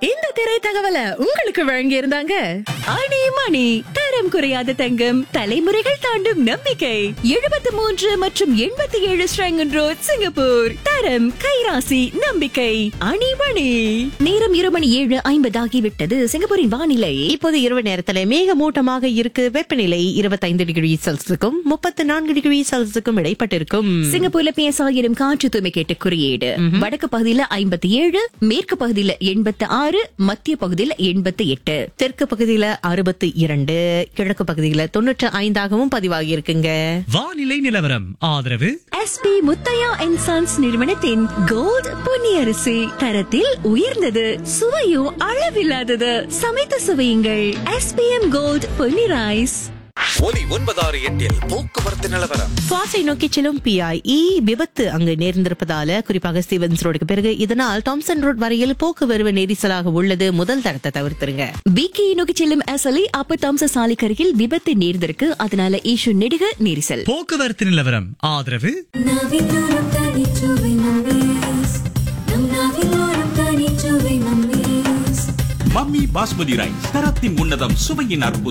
இந்த திரை தகவலை உங்களுக்கு வழங்கி இருந்தாங்க அணி மணி தரம் குறையாத தங்கம் தலைமுறைகள் தாண்டும் நம்பிக்கை எழுபத்தி மூன்று மற்றும் எண்பத்தி ஏழு ஸ்ரங்கன் ரோட் சிங்கப்பூர் தரம் கைராசி நம்பிக்கை அணி மணி நேரம் இரு மணி ஏழு ஐம்பது ஆகிவிட்டது சிங்கப்பூரின் வானிலை இப்போது இரவு நேரத்துல மேகமூட்டமாக இருக்கு வெப்பநிலை இருபத்தைந்து டிகிரி செல்சியஸுக்கும் முப்பத்தி நான்கு டிகிரி செல்சியஸுக்கும் இடைப்பட்டிருக்கும் சிங்கப்பூர்ல பேசாயிரம் காற்று தூய்மை கேட்ட குறியீடு வடக்கு பகுதியில ஐம்பத்தி ஏழு மேற்கு பகுதியில எண்பத்தி ஆறு மத்திய பகுதியில எண்பத்தி எட்டு தெற்கு பகுதியில அறுபத்தி இரண்டு கிழக்கு பகுதியில தொண்ணூற்று ஐந்தாகவும் பதிவாகி இருக்குங்க வானிலை நிலவரம் ஆதரவு எஸ்பி முத்தையா அண்ட் சன்ஸ் நிறுவனத்தின் கோல்ட் பொன்னியரிசி தரத்தில் உயர்ந்தது சுவையும் அளவில்லாதது சமைத்து சுவையுங்கள் எஸ்பிஎம் கோல்ட் பொன்னி ரைஸ் ஒலி ஒன்பதாறு எட்டில் போக்குவரத்து நிலவரம் சுவாசை நோக்கி செல்லும் பிஐஇ விபத்து அங்கு நேர்ந்திருப்பதால குறிப்பாக ஸ்டீவன்ஸ் ரோடுக்கு பிறகு இதனால் தாம்சன் ரோட் வரையில் போக்குவரவு நெரிசலாக உள்ளது முதல் தரத்தை தவிர்த்துருங்க பிகே நோக்கி செல்லும் அசலி அப்பத்தாம்ச சாலைக்கருகில் விபத்து நேர்ந்திருக்கு அதனால ஈஷு நெடுக நெரிசல் போக்குவரத்து நிலவரம் ஆதரவு நாவிலோரம் தனிச்சுவை மம்மீஸ் நம் நாவிலோரம் தனிச்சுவை மம்மீஸ் மம்மி பாஸ்மதி ரைஸ் தரத்தின் உன்னதம் சுவையின் அற்புதம்